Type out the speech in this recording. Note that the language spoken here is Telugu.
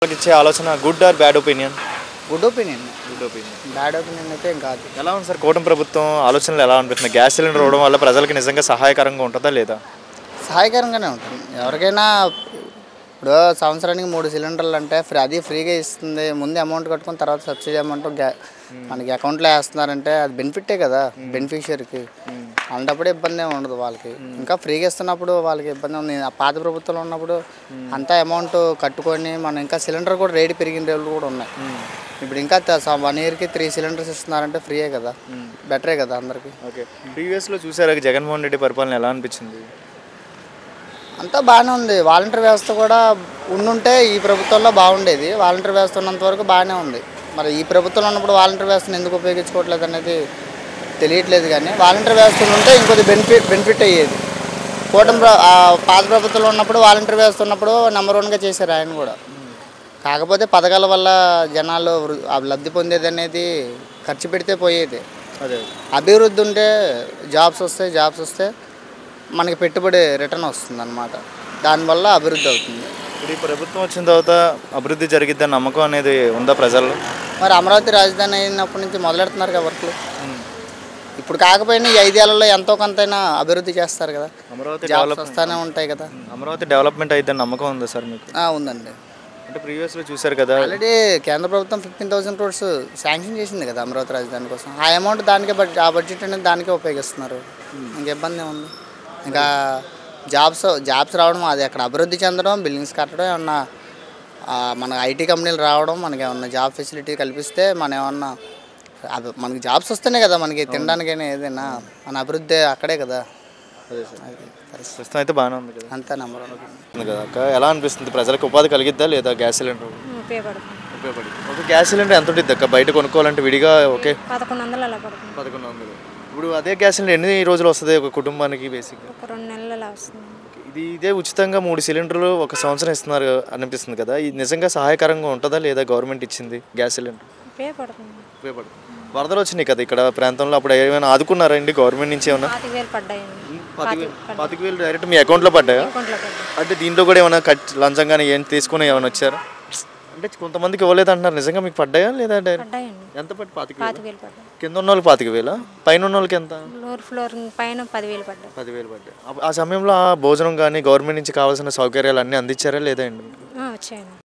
ఇచ్చే ఆలోచన good or bad opinion good opinion good opinion bad opinion అయితే ఏం కాదు ఎలా ఉంది సార్ కూటమి ప్రభుత్వం ఆలోచనలు ఎలా అనిపిస్తుంది గ్యాస్ సిలిండర్ ఇవ్వడం వల్ల ప్రజలకు నిజంగా సహాయకరంగా ఉంటుందా లేదా సహాయకరంగానే ఉంటుంది ఎవరికైనా ఇప్పుడు సంవత్సరానికి మూడు సిలిండర్లు అంటే ఫ్రీ అది ఫ్రీగా ఇస్తుంది ముందు అమౌంట్ కట్టుకుని తర్వాత సబ్సిడీ అమౌంట్ గ్యా- మనకి అకౌంట్లో వేస్తున్నారంటే అది బెనిఫిటే కదా బెనిఫిషియరీకి అలాంటప్పుడు ఇబ్బంది ఏమి ఉండదు వాళ్ళకి ఇంకా ఫ్రీగా ఇస్తున్నప్పుడు వాళ్ళకి ఇబ్బంది ఉంది ఆ పాత ప్రభుత్వంలో ఉన్నప్పుడు అంతా అమౌంట్ కట్టుకొని మనం ఇంకా సిలిండర్ కూడా రేటు పెరిగిన రేట్లు కూడా ఉన్నాయి ఇప్పుడు ఇంకా వన్ ఇయర్కి త్రీ సిలిండర్స్ ఇస్తున్నారంటే ఫ్రీయే కదా బెటరే కదా అందరికీ ఓకే ప్రీవియస్లో చూసారా జగన్మోహన్ రెడ్డి పరిపాలన ఎలా అనిపించింది అంతా బాగానే ఉంది వాలంటీర్ వ్యవస్థ కూడా ఉండుంటే ఈ ప్రభుత్వంలో బాగుండేది వాలంటీర్ వ్యవస్థ ఉన్నంత వరకు బాగానే ఉంది మరి ఈ ప్రభుత్వంలో ఉన్నప్పుడు వాలంటీర్ వ్యవస్థను ఎందుకు ఉపయోగించుకోవట్లేదు అనేది తెలియట్లేదు కానీ వాలంటీర్ వ్యవస్థ ఉంటే ఇంకొద్ది బెనిఫిట్ బెనిఫిట్ అయ్యేది కూటమి ప్ర- ఆ పాత ప్రభుత్వంలో ఉన్నప్పుడు వాలంటీర్ వ్యవస్థ ఉన్నప్పుడు నెంబర్ వన్గా చేశారు ఆయన కూడా కాకపోతే పథకాల వల్ల జనాలు వృ- ఆ లబ్ధి పొందేది అనేది ఖర్చు పెడితే పోయేది అదే అభివృద్ధి ఉంటే జాబ్స్ వస్తాయి జాబ్స్ వస్తే మనకి పెట్టుబడి రిటర్న్ వస్తుంది అనమాట దానివల్ల అభివృద్ధి అవుతుంది ఇప్పుడు ఈ ప్రభుత్వం వచ్చిన తర్వాత అభివృద్ధి జరిగిద్దని నమ్మకం అనేది ఉందా ప్రజల్లో మరి అమరావతి రాజధాని అయినప్పటి నుంచి మొదలెడుతున్నారు కదా వర్క్లు ఇప్పుడు కాకపోయినా ఈ ఐదేళ్లలో ఎంతో కొంతైనా అభివృద్ధి చేస్తారు కదా అమరావతి జాబ్స్ డెవలప్ వస్తానే ఉంటాయి కదా అమరావతి డెవలప్మెంట్ అయిద్దని నమ్మకం ఉందా సార్ మీకు ఆ, ఉందండి అంటే ప్రీవియస్లో చూసారు కదా ఆల్రెడీ కేంద్ర ప్రభుత్వం ఫిఫ్టీన్ థౌసండ్ క్రోడ్స్ శాంక్షన్ చేసింది కదా అమరావతి రాజధాని కోసం ఆ అమౌంట్ దానికే బడ్జెట్ ఆ బడ్జెట్ అనేది దానికే ఉపయోగిస్తున్నారు ఇంక ఇబ్బంది ఏముంది ఇంకా జాబ్స్ జాబ్స్ రావడం అది అక్కడ అభివృద్ధి చెందడం బిల్డింగ్స్ కట్టడం ఏమన్నా ఆ, మన ఐటీ కంపెనీలు రావడం మనకి ఏమన్నా జాబ్ ఫెసిలిటీ కల్పిస్తే మనం ఏమన్నా అవి మనకి జాబ్స్ వస్తేనే కదా మనకి తినడానికైనా ఏదైనా మన అభివృద్ధి అక్కడే కదా అదే సార్ అది పరిస్థితి ప్రస్తుతం అయితే బాగానే ఉంది కదా అంతా నెంబర్ వన్ ఉంది కదా అక్క ఎలా అనిపిస్తుంది ప్రజలకు ఉపాధి కలిగిద్దా లేదా గ్యాస్ సిలిండర్ ఉపయోగపడుతుంది ఉపయోగపడి ఒక గ్యాస్ సిలిండర్ ఎంత ఉంటుంది అక్క బయట కొనుక్కోవాలంటే విడిగా ఓకే పదకొండు వందలు అలా పడుతుంది పదకొండు వందలు ఇప్పుడు అదే గ్యాస్ సిలిండర్ ఎన్ని రోజులు వస్తుంది ఒక కుటుంబానికి బేసిక్గా ఒక రెండు నెలలు అలా వస్తుంది ఇది ఇదే ఉచితంగా మూడు సిలిండర్లు ఒక సంవత్సరం ఇస్తున్నారు అనిపిస్తుంది కదా ఇది నిజంగా సహాయకరంగా ఉంటుందా లేదా గవర్నమెంట్ ఇచ్చింది గ్యాస్ సిలిండర్ ఉపయోగపడుతుంది ఉపయోగపడుతుంది వరదలు వచ్చినాయి కదా ఇక్కడ ప్రాంతంలో అప్పుడు ఏమైనా ఆదుకున్నారా అండి గవర్నమెంట్ నుంచి ఏమన్నా పాతిక వేలు పడ్డాయండి పాతిక పాతిక వేలు డైరెక్ట్ మీ అకౌంట్లో పడ్డాయా అకౌంట్లో పడ్డాయి అంటే దీంట్లో కూడా ఏమైనా కట్ లంచం కానీ ఏం తీసుకుని ఏమైనా వచ్చారా అంటే కొంతమందికి ఇవ్వలేదు అంటున్నారు నిజంగా మీకు పడ్డాయా లేదా డైరెక్ట్ పడ్డాయండి ఎంత పట్టి పాతిక పాతిక వేలు వేలు పడ్డాయి కింద ఉన్న వాళ్ళకి పాతిక వేలా పైన ఉన్న వాళ్ళకి ఎంత ఫ్లోర్ ఫ్లోర్ పైన పదివేలు పడ్డాయి పదివేలు పడ్డాయి ఆ- ఆ సమయంలో ఆ భోజనం కానీ గవర్నమెంట్ నుంచి కావాల్సిన సౌకర్యాలు అన్నీ అందించారా లేదా అండి ఆ, వచ్చాయండి